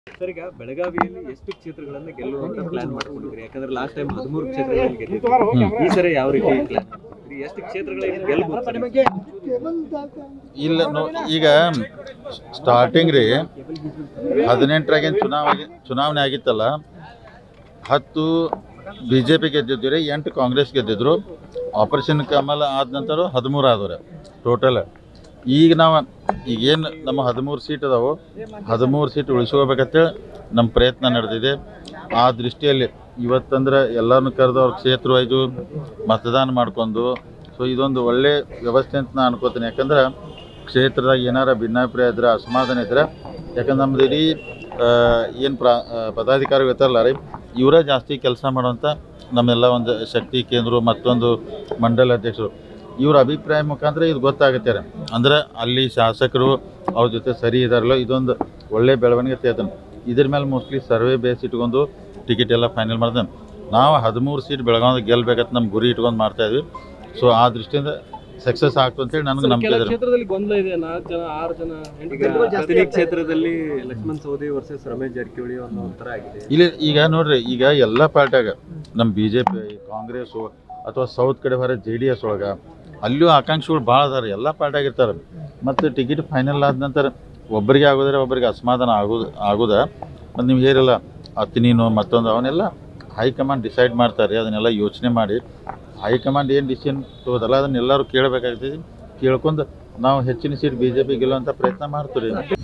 Sir ಈಗ ಬೆಳಗಾವಿಯಲ್ಲಿ ಎಷ್ಟು ಕ್ಷೇತ್ರಗಳನ್ನ ಗೆಲ್ಲುವಂತ ಪ್ಲಾನ್ ಮಾಡ್ಕೊಂಡಿದ್ರಿ ಯಾಕಂದ್ರೆ ಲಾಸ್ಟ್ ಟೈಮ್ ಹದಿಮೂರು ಕ್ಷೇತ್ರಗಳಲ್ಲಿ ಗೆದ್ದಿದ್ರಿ ಈ ಸರಿ ಯಾವ ರೀತಿ ಪ್ಲಾನ್ ಮಾಡ್ಕೊಂಡಿದ್ರಿ ಎಷ್ಟು ಕ್ಷೇತ್ರಗಳಿಗೆ ಗೆಲ್ಬಹುದು ಸರ್? ಇಲ್ಲ ನೋ ಈಗ ಸ್ಟಾರ್ಟಿಂಗ್ ರೀ ಹದಿನೆಂಟರಾಗೇನು ಚುನಾವಣೆ ಚುನಾವಣೆ ಆಗಿತ್ತಲ್ಲ ಹತ್ತು ಬಿ ಜೆ ಪಿ ಗೆದ್ದಿದ್ದು ರೀ ಎಂಟು ಕಾಂಗ್ರೆಸ್ ಗೆದ್ದಿದ್ರು ಆಪರೇಷನ್ ಕಮಲ ಆದ ನಂತರ ಹದಿಮೂರು ಆದವ್ರೆ ಟೋಟಲ್ ಈಗ ನಾವು ಈಗೇನು ನಮ್ಮ ಹದಿಮೂರು ಸೀಟ್ ಅದಾವು ಹದಿಮೂರು ಸೀಟ್ ಉಳಿಸ್ಕೋಬೇಕಂತೇಳಿ ನಮ್ಮ ಪ್ರಯತ್ನ ನಡೆದಿದೆ ಆ ದೃಷ್ಟಿಯಲ್ಲಿ ಇವತ್ತಂದ್ರೆ ಎಲ್ಲರನ್ನು ಕರೆದು ಅವ್ರ ಕ್ಷೇತ್ರ ವೈಸು ಮತದಾನ ಮಾಡ್ಕೊಂಡು ಸೊ ಇದೊಂದು ಒಳ್ಳೆ ವ್ಯವಸ್ಥೆ ಅಂತ ನಾನು ಅನ್ಕೋತೀನಿ ಯಾಕಂದ್ರೆ ಕ್ಷೇತ್ರದಾಗ ಏನಾರ ಭಿನ್ನಾಭಿಪ್ರಾಯ ಇದ್ರೆ ಅಸಮಾಧಾನ ಇದ್ರೆ ಯಾಕಂದ್ರೆ ನಮ್ದು ಇಡೀ ಏನು ಪ್ರಾ ಆ, ಪದಾಧಿಕಾರಿಗಳು ಇರ್ತಾರಲ್ಲ ರೀ ಇವರೇ ಜಾಸ್ತಿ ಕೆಲಸ ಮಾಡೋಂಥ ನಮ್ಮೆಲ್ಲ ಒಂದು ಶಕ್ತಿ ಕೇಂದ್ರ ಮತ್ತೊಂದು ಮಂಡಲ ಅಧ್ಯಕ್ಷರು ಇವ್ರ ಅಭಿಪ್ರಾಯ ಮುಖಾಂತರ ಇದು ಗೊತ್ತಾಗುತ್ತೆ ರೀ ಅಂದ್ರೆ ಅಲ್ಲಿ ಶಾಸಕರು ಅವ್ರ ಜೊತೆ ಸರಿ ಇದಾರಲ್ಲ ಇದೊಂದು ಒಳ್ಳೆ ಬೆಳವಣಿಗೆ ತೇತಾನೆ ಇದ್ರ ಮೇಲೆ ಮೋಸ್ಟ್ಲಿ ಸರ್ವೆ ಬೇಸ್ ಇಟ್ಕೊಂಡು ಟಿಕೆಟ್ ಎಲ್ಲ ಫೈನಲ್ ಮಾಡ್ದೆ ನಾವು ಹದಿಮೂರು ಸೀಟ್ ಬೆಳಗಾವಿ ಗೆಲ್ಬೇಕಂತ ನಮ್ಮ ಗುರಿ ಇಟ್ಕೊಂಡು ಮಾಡ್ತಾ ಇದ್ವಿ ಸೊ ಆ ದೃಷ್ಟಿಯಿಂದ ಸಕ್ಸಸ್ ಆಗ್ತು ಅಂತೇಳಿ ನನಗೆ ನಂಬಿಕೆ ಕೆಲ ಇದೆ ರೀ. ಕ್ಷೇತ್ರದಲ್ಲಿ ಗೊಂದಲ ಇದೆ ನಾಲ್ಕು ಜನ ಆರು ಜನ ಎಂಟು ಈಗ ಜನ ಕದಲಿ ಕ್ಷೇತ್ರದಲ್ಲಿ ಲಕ್ಷ್ಮಣ್ ಸವದಿ ವರ್ಸಸ್ ರಮೇಶ್ ಜಾರಕಿಹೊಳಿ ಅನ್ನೋ ಒಂಥರ ಆಗಿದೆ ಇಲ್ಲಿ ಈಗ ನೋಡ್ರಿ ಈಗ ಎಲ್ಲ ಪಾರ್ಟ್ಯಾಗ ನಮ್ಮ ಬಿ ಜೆ ಪಿ ಕಾಂಗ್ರೆಸ್ಸು ಅಥವಾ ಸೌತ್ ಕಡೆ ಹೊರ ಜೆ ಡಿ ಎಸ್ ಒಳಗೆ ಅಲ್ಲಿಯೂ ಆಕಾಂಕ್ಷಿಗಳು ಭಾಳ ಅದಾರ ಎಲ್ಲ ಪಾರ್ಟ್ಯಾಗ ಇರ್ತಾರೆ ಮತ್ತು ಟಿಕೆಟ್ ಫೈನಲ್ ಆದ ನಂತರ ಒಬ್ಬರಿಗೆ ಆಗೋದ್ರೆ ಒಬ್ಬರಿಗೆ ಅಸಮಾಧಾನ ಆಗೋದು ಆಗೋದ ಮತ್ತು ನೀವು ಹೇಳಿರಲ್ಲ ಅತ್ತಿ ನೀನು ಮತ್ತೊಂದು ಅವನ್ನೆಲ್ಲ ಹೈಕಮಾಂಡ್ ಡಿಸೈಡ್ ಮಾಡ್ತಾರೆ ಅದನ್ನೆಲ್ಲ ಯೋಚನೆ ಮಾಡಿ ಹೈಕಮಾಂಡ್ ಏನು ಡಿಸಿಷನ್ ತಗೋದಲ್ಲ ಅದನ್ನೆಲ್ಲರೂ ಕೇಳಬೇಕಾಗ್ತದೆ ಕೇಳ್ಕೊಂಡು ನಾವು ಹೆಚ್ಚಿನ ಸೀಟ್ ಬಿ ಜೆ ಪಿ ಗೆಲ್ಲುವಂಥ ಪ್ರಯತ್ನ ಮಾಡ್ತೀವಿ